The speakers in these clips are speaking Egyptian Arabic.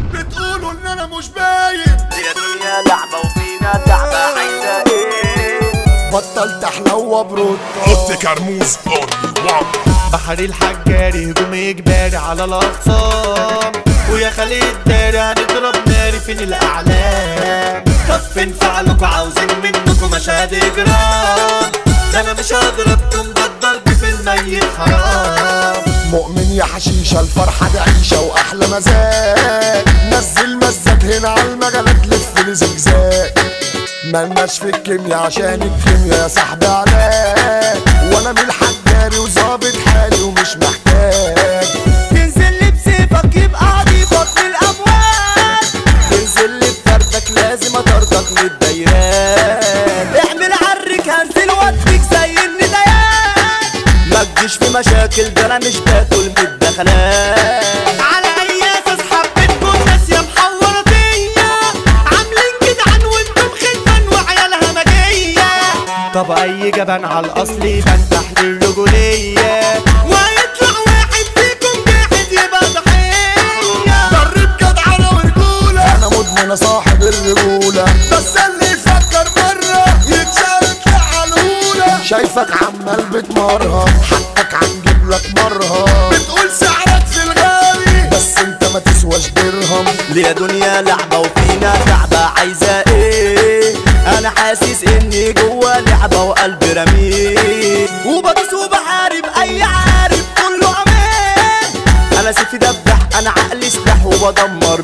بتقولوا ان انا مش باين هي دنيا لعبة وفينا تعبة عايزة ايه بطلت احلو برود حط كرموز اونلي وان بحر الحجاري هجوم اجباري على الاخصام ويا خليل الداري هنضرب ناري فين الاعلام طب فين فعلكوا عاوزين منكم مشاهد اجرام ده انا مش هضربكم ده الضرب في الميت حرام مؤمن يا حشيشة الفرحة دي عيشة وأحلى مزاج نزل مزاج هنا على المجالات لف لي زجزاج ملناش في الكيميا عشان الكيميا يا صاحبي علاج وانا من الحجاري وظابط حالي ومش محتاج تنزل لي بسيفك يبقى عديفك من الاموال تنزل لي بفردك لازم اطردك من الدايرات اعمل عرك هنزل واديك زي النديات ما تجيش في مشاكل ده انا مش باكل من الدخلات على اي اساس حبيتكم ناس يا محوراتية عاملين جدعان وانتم خدمة وعيالها مجية طب اي جبان على الاصل يبان تحت الرجولية ويطلع واحد فيكم جاحد يبقى ضحية درب جدعنة ورجولة أنا مدمن صاحب الرجولة بس اللي يفكر مرة يتشارك على الأولى شايفك عمال بتمرها حقك هنجيب لك مرهم بتقول سعرك في الغالي بس انت ما تسواش درهم ليا دنيا لعبة وفينا تعبة عايزة ايه انا حاسس اني جوا لعبة وقلبي رميل وبدوس وبحارب اي عارف كله امان انا سيفي دبح انا عقلي سلاح وبدمر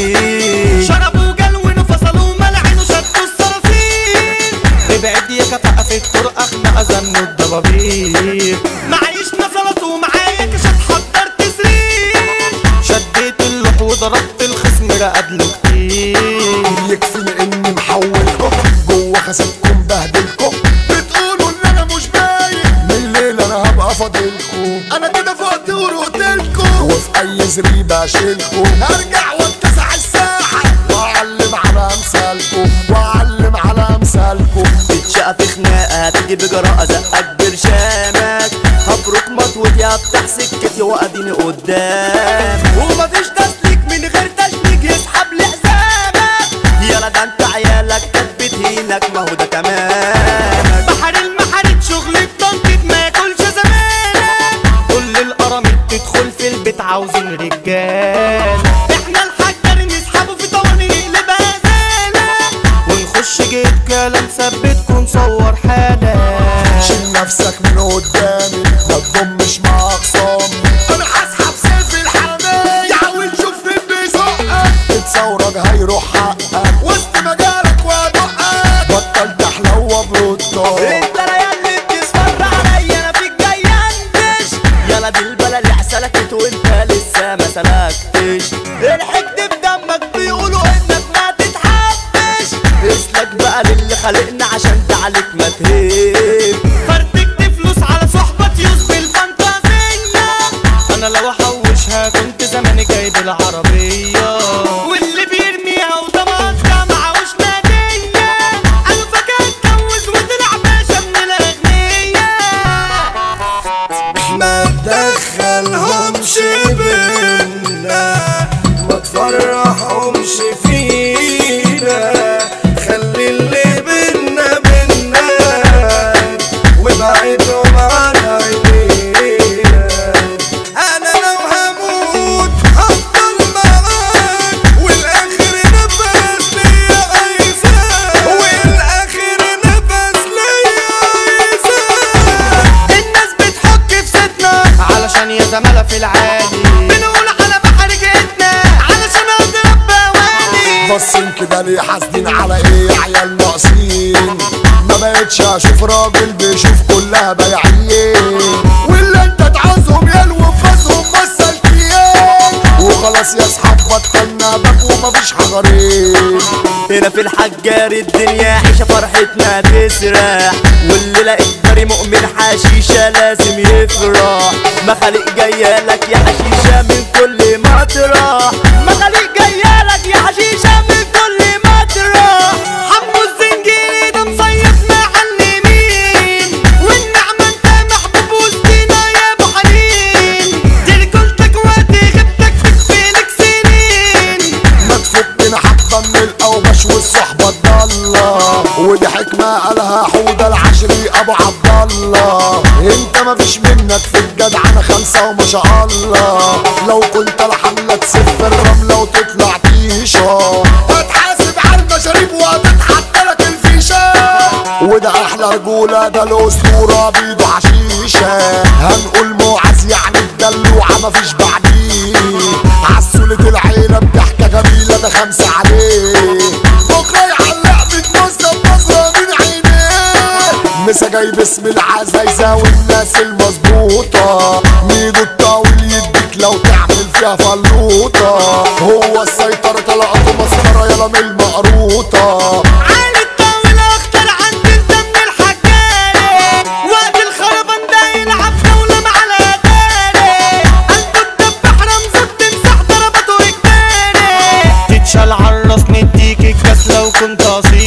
بيه شربوا جلون فصلوا ملعين شدوا الصراصير ابعد يا كفاءة في الطرق اخنق زنوا الضبابير معيش نفلت ومعايا كشف حضرت سرير شديت اللوح وضربت الخصم رقد له كتير يكفي اني محولكم جوه خسبكم بهدلكم بتقولوا ان انا مش باين من الليل انا هبقى فاضلكم انا كده فقت ورقتلكم وفي اي زريبه اشيلكم هرجع واتسع الساحه واعلم على امثالكم واعلم على امثالكم تتشقى في خناقة هتيجي بجراءة زقك برشامك هبرك مطوتي هفتح سكتي واديني قدام ومفيش تسليك من غير تشنيك يسحب لحزامك يلا ده انت عيالك كانت بتهينك ما هو ده كمان بحر المحارات شغل بطنطة ما ياكلش زمانك كل القراميط تدخل في البيت عاوزين رجال احنا الحجر نسحبه في طواني نقلبها زالة ونخش جيب كلام ثبتكم نصور حالة شيل نفسك من قدامي ما تضمش مع اخصامي انا هسحب سيف الحمام يحاول شوف مين بيزقك تتصورك هيروح حقك وسط مجالك وادقك بطل تحلو بردك انت لا اللي بتسفر عليا انا فيك جاي انتش يلا دي البلا اللي سلكت وانت لسه ما سلكتش الحقد في دمك بيقولوا انك ما تتحبش اسلك بقى للي خلقنا عشان تعليك ما تهيب فرتكت فلوس على صحبة يوز بالفانتازية انا لو احوشها كنت زماني جايب العربية واللي بيرميها وضمانها معهوش نادية انا فاكر اتجوز وطلع باشا من الاغنياء ما تدخلهمش بينا ما تفرحهمش فينا خلي اللي بينا بينا وابعدهم عن عينينا انا لو هموت هفضل معاك والاخر نفس ليا عايزاك والاخر نفس ليا عايزاك الناس بتحك في ستنا علشان يا زمالة في العالي بنقول على بحر جيتنا علشان اضرب بوالي باصين كده ليه حاسدين على ايه يا عيال ناقصين ما بقتش اشوف راجل بيشوف كلها بياعين واللي انت تعوزهم يلووا في راسهم مسلكيين وخلاص يا اصحاب بطلنا باك ومفيش حجرين هنا في الحجار الدنيا عيشة فرحتنا تسرح واللي لقيت بري مؤمن حشيشة لازم يفرح مخالق جاية لك يا حشيشة من كل مطرح مخالق جاية لك يا حشيشة من كل مطرح حمو الزنجيري ده مصيف معلمين والنعمة انت محبوب وسطينا يا ابو حنين دي رجولتك وقت غبتك بتفيلك سنين مفيش منك في الجدع انا خمسة وما شاء الله لو كنت لحملة تسف الرملة وتطلع تيشة هتحاسب على المشاريب وهتتحط لك الفيشة وده احلى رجولة ده الاسطورة بيده حشيشة هنقول معاذ يعني الدلوعة مفيش بعديه عسولة العيلة بضحكة جميلة ده خمسة عليه بكرة يعلق بتنظم نظرة من عينيه مسا جاي باسم العزايزة والناس المظبوطة ميدو الطاول يديك لو تعمل فيها فلوطة هو السيطرة طلقته مسخرة يلا من المقروطة عالي الطاولة اختار عند انت من الحجاري وقت الخربان ده يلعب دولة مع الاتاري قلبه الدبح رمزه بتمسح ضربته اجباري تتشال عالراس نديك الكاس لو كنت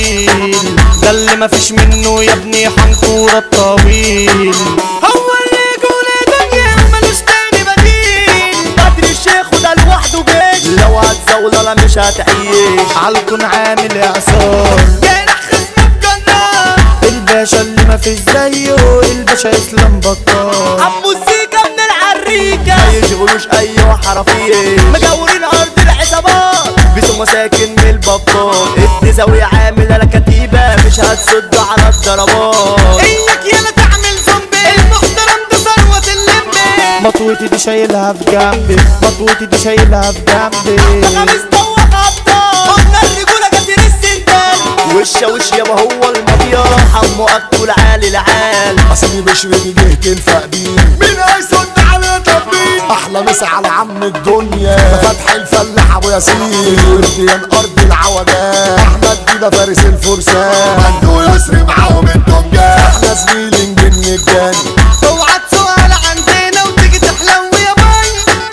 اصيل ده اللي مفيش منه يا ابني حنكورة الطويل هو اللي يقول دنيا وملوش تاني بديل بدري الشيخ وده لوحده جيش لو هتزول انا مش هتعيش عالكون عامل اعصار جارح خصمه بجنان الباشا اللي مفيش زيه الباشا اسلام بطال عمو السيكا من العريكة ما يشغلوش اي حرفية مجاورين ارض العصابات بيسوا مساكن من البطال ادي زاوية عامل انا كتيبة مش هتسد على الضربات اياك يالا تعمل زومبي المحترم ده ثروة اللمبي مطوتي دي شايلها في جنبي مطوتي دي شايلها في جنبي خميس طوق ابطال قلنا الرجولة كتير السندال وشة وش يابا هو المافيا حمو اكل عالي العال اسامي بشري دي جهة الفقدين مين هيصد على تبين احلى مسا على عم الدنيا فتح الفلاح ابو ياسين ورديان ارض العوجات احمد ديدا فارس الفرسان مندو يسري معاهم الدنيا احنا زميلي نجن الجن اوعى تسؤال عندنا وتيجي تحلم يا باي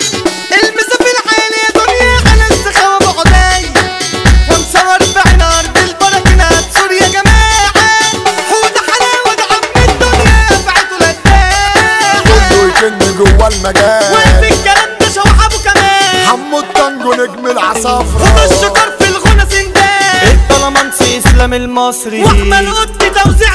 المسا في العالي يا دنيا على السخاوة بعداي ومصور بعين ارض البركة هتسور يا جماعة حوده حلاوة عم الدنيا بعته للداعي كله يكن جوا المجال وفي الكلام ده شوح ابو كمال حمو التانجو نجم العصافرة خد الشكر في الغنى سندان الطلمنسي اسلام المصري واحمد قط توزيع